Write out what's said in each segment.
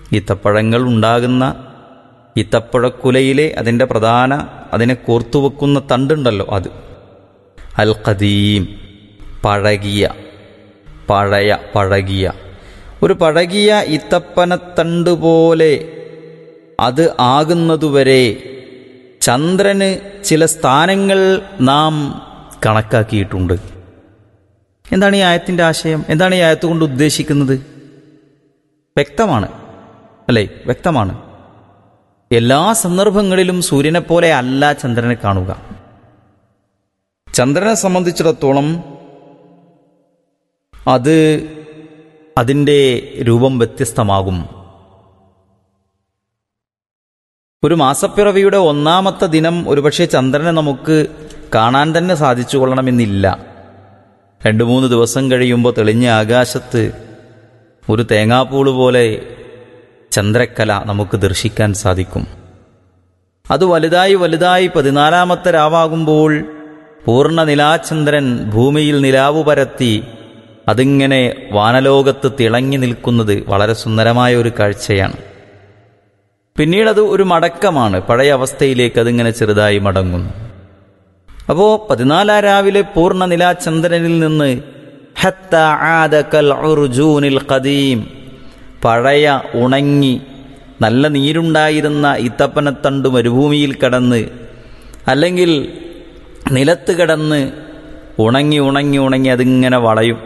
ഈത്തപ്പഴങ്ങൾ ഉണ്ടാകുന്ന ഈത്തപ്പഴക്കുലയിലെ അതിൻ്റെ പ്രധാന അതിനെ കോർത്തുവെക്കുന്ന തണ്ടുണ്ടല്ലോ അത് അൽ ഖദീം പഴകിയ പഴയ പഴകിയ ഒരു പഴകിയ ഈത്തപ്പനത്തണ്ട് പോലെ അത് ആകുന്നതുവരെ ചന്ദ്രന് ചില സ്ഥാനങ്ങൾ നാം കണക്കാക്കിയിട്ടുണ്ട് എന്താണ് ഈ ആയത്തിൻ്റെ ആശയം എന്താണ് ഈ ആയത്ത് കൊണ്ട് ഉദ്ദേശിക്കുന്നത് വ്യക്തമാണ് അല്ലേ വ്യക്തമാണ് എല്ലാ സന്ദർഭങ്ങളിലും സൂര്യനെ പോലെ അല്ല ചന്ദ്രനെ കാണുക ചന്ദ്രനെ സംബന്ധിച്ചിടത്തോളം അത് അതിൻ്റെ രൂപം വ്യത്യസ്തമാകും ഒരു മാസപ്പിറവിയുടെ ഒന്നാമത്തെ ദിനം ഒരുപക്ഷെ ചന്ദ്രനെ നമുക്ക് കാണാൻ തന്നെ സാധിച്ചു കൊള്ളണമെന്നില്ല രണ്ട് മൂന്ന് ദിവസം കഴിയുമ്പോൾ തെളിഞ്ഞ ആകാശത്ത് ഒരു തേങ്ങാപ്പൂള് പോലെ ചന്ദ്രക്കല നമുക്ക് ദർശിക്കാൻ സാധിക്കും അത് വലുതായി വലുതായി പതിനാലാമത്തെ രാവാകുമ്പോൾ പൂർണ്ണ നിലാചന്ദ്രൻ ഭൂമിയിൽ നിലാവു പരത്തി അതിങ്ങനെ വാനലോകത്ത് തിളങ്ങി നിൽക്കുന്നത് വളരെ സുന്ദരമായ ഒരു കാഴ്ചയാണ് പിന്നീട് അത് ഒരു മടക്കമാണ് പഴയ അവസ്ഥയിലേക്ക് അതിങ്ങനെ ചെറുതായി മടങ്ങുന്നു അപ്പോൾ പതിനാലാം രാവിലെ പൂർണ്ണ നിലാചന്ദ്രനിൽ നിന്ന് ഹത്ത ആദ കൽ ഉർജൂനിൽ ഖദീം പഴയ ഉണങ്ങി നല്ല നീരുണ്ടായിരുന്ന ഇത്തപ്പനത്തണ്ട് മരുഭൂമിയിൽ കടന്ന് അല്ലെങ്കിൽ നിലത്ത് കിടന്ന് ഉണങ്ങി ഉണങ്ങി ഉണങ്ങി അതിങ്ങനെ വളയും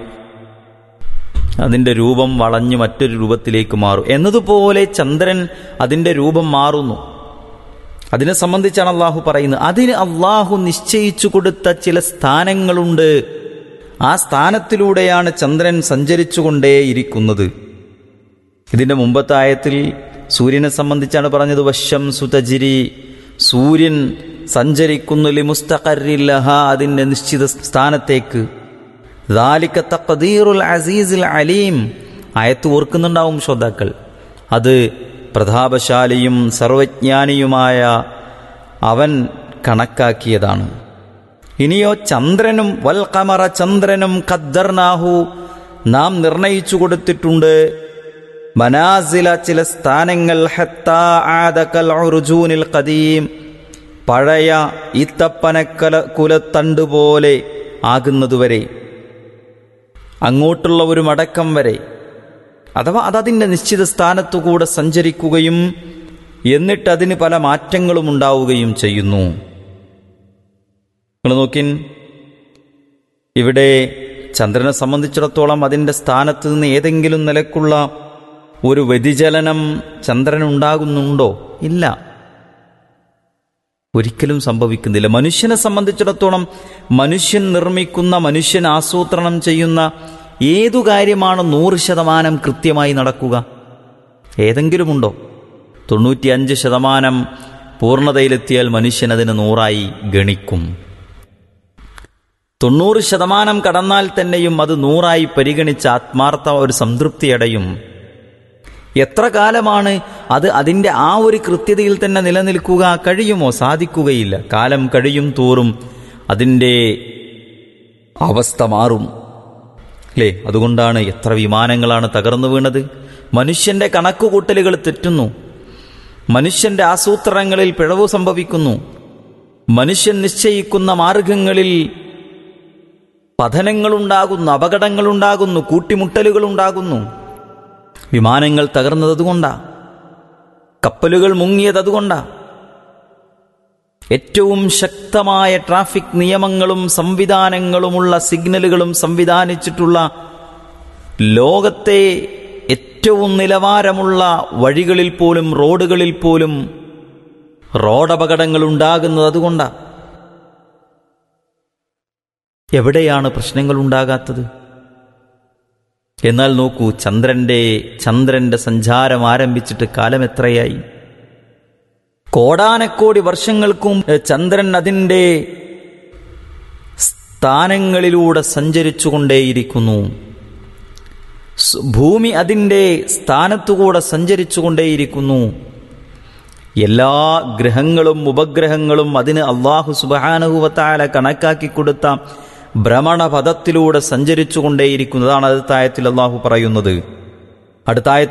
അതിൻ്റെ രൂപം വളഞ്ഞ് മറ്റൊരു രൂപത്തിലേക്ക് മാറും എന്നതുപോലെ ചന്ദ്രൻ അതിൻ്റെ രൂപം മാറുന്നു അതിനെ സംബന്ധിച്ചാണ് അള്ളാഹു പറയുന്നത് അതിന് അള്ളാഹു നിശ്ചയിച്ചു കൊടുത്ത ചില സ്ഥാനങ്ങളുണ്ട് ആ സ്ഥാനത്തിലൂടെയാണ് ചന്ദ്രൻ സഞ്ചരിച്ചുകൊണ്ടേയിരിക്കുന്നത് ഇതിന്റെ മുമ്പത്തെ ആയത്തിൽ സൂര്യനെ സംബന്ധിച്ചാണ് പറഞ്ഞത് വശം സുതജിരി സൂര്യൻ സഞ്ചരിക്കുന്നു ലിമുസ്തഖറില്ലഹ അതിൻ്റെ നിശ്ചിത സ്ഥാനത്തേക്ക് ദാലിക തഖദീറുൽ അസീസിൽ അലീം ആയത്ത് ഓർക്കുന്നുണ്ടാവും ശ്രോതാക്കൾ അത് പ്രതാപശാലിയും സർവജ്ഞാനിയുമായ അവൻ കണക്കാക്കിയതാണ് ഇനിയോ ചന്ദ്രനും വൽ കമറ ചന്ദ്രനും ഖദ്ദർനാഹു നാം നിർണയിച്ചു കൊടുത്തിട്ടുണ്ട് മനാസില ചില സ്ഥാനങ്ങൾ ഹത്താ ആദകൽ ഉർജൂനിൽ ഖദീം പഴയ ഈത്തപ്പനക്കല കുലത്തണ്ട് പോലെ ആകുന്നതുവരെ അങ്ങോട്ടുള്ള ഒരു മടക്കം വരെ അഥവാ അതതിൻ്റെ നിശ്ചിത സ്ഥാനത്തുകൂടെ സഞ്ചരിക്കുകയും എന്നിട്ട് അതിന് പല മാറ്റങ്ങളും ഉണ്ടാവുകയും ചെയ്യുന്നു നിങ്ങൾ നോക്കിൻ ഇവിടെ ചന്ദ്രനെ സംബന്ധിച്ചിടത്തോളം അതിൻ്റെ സ്ഥാനത്ത് നിന്ന് ഏതെങ്കിലും നിലക്കുള്ള ഒരു വ്യതിചലനം ചന്ദ്രനുണ്ടാകുന്നുണ്ടോ ഇല്ല ഒരിക്കലും സംഭവിക്കുന്നില്ല മനുഷ്യനെ സംബന്ധിച്ചിടത്തോളം മനുഷ്യൻ നിർമ്മിക്കുന്ന മനുഷ്യൻ ആസൂത്രണം ചെയ്യുന്ന ഏതു കാര്യമാണ് നൂറ് ശതമാനം കൃത്യമായി നടക്കുക ഏതെങ്കിലുമുണ്ടോ തൊണ്ണൂറ്റിയഞ്ച് ശതമാനം പൂർണ്ണതയിലെത്തിയാൽ മനുഷ്യൻ അതിന് നൂറായി ഗണിക്കും തൊണ്ണൂറ് ശതമാനം കടന്നാൽ തന്നെയും അത് നൂറായി പരിഗണിച്ച ആത്മാർത്ഥ ഒരു സംതൃപ്തിയടയും എത്ര കാലമാണ് അത് അതിൻ്റെ ആ ഒരു കൃത്യതയിൽ തന്നെ നിലനിൽക്കുക കഴിയുമോ സാധിക്കുകയില്ല കാലം കഴിയും തോറും അതിൻ്റെ അവസ്ഥ മാറും അല്ലേ അതുകൊണ്ടാണ് എത്ര വിമാനങ്ങളാണ് തകർന്നു വീണത് മനുഷ്യന്റെ കണക്കുകൂട്ടലുകൾ തെറ്റുന്നു മനുഷ്യന്റെ ആസൂത്രണങ്ങളിൽ പിഴവ് സംഭവിക്കുന്നു മനുഷ്യൻ നിശ്ചയിക്കുന്ന മാർഗങ്ങളിൽ പതനങ്ങളുണ്ടാകുന്നു അപകടങ്ങളുണ്ടാകുന്നു കൂട്ടിമുട്ടലുകൾ ഉണ്ടാകുന്നു വിമാനങ്ങൾ തകർന്നത് അതുകൊണ്ടാ കപ്പലുകൾ മുങ്ങിയത് അതുകൊണ്ടാ ഏറ്റവും ശക്തമായ ട്രാഫിക് നിയമങ്ങളും സംവിധാനങ്ങളുമുള്ള സിഗ്നലുകളും സംവിധാനിച്ചിട്ടുള്ള ലോകത്തെ ഏറ്റവും നിലവാരമുള്ള വഴികളിൽ പോലും റോഡുകളിൽ പോലും റോഡപകടങ്ങൾ ഉണ്ടാകുന്നത് അതുകൊണ്ടാണ് എവിടെയാണ് പ്രശ്നങ്ങൾ ഉണ്ടാകാത്തത് എന്നാൽ നോക്കൂ ചന്ദ്രന്റെ ചന്ദ്രന്റെ സഞ്ചാരം ആരംഭിച്ചിട്ട് കാലം എത്രയായി കോടാനക്കോടി വർഷങ്ങൾക്കും ചന്ദ്രൻ അതിൻ്റെ സ്ഥാനങ്ങളിലൂടെ സഞ്ചരിച്ചുകൊണ്ടേയിരിക്കുന്നു സ് ഭൂമി അതിൻ്റെ സ്ഥാനത്തുകൂടെ സഞ്ചരിച്ചുകൊണ്ടേയിരിക്കുന്നു എല്ലാ ഗ്രഹങ്ങളും ഉപഗ്രഹങ്ങളും അതിന് അള്ളാഹു സുബാനുഭവത്താല കണക്കാക്കി കൊടുത്ത ഭ്രമണപഥത്തിലൂടെ സഞ്ചരിച്ചുകൊണ്ടേയിരിക്കുന്നതാണ് അടുത്ത ആയത്തിൽ അള്ളാഹു പറയുന്നത് അടുത്ത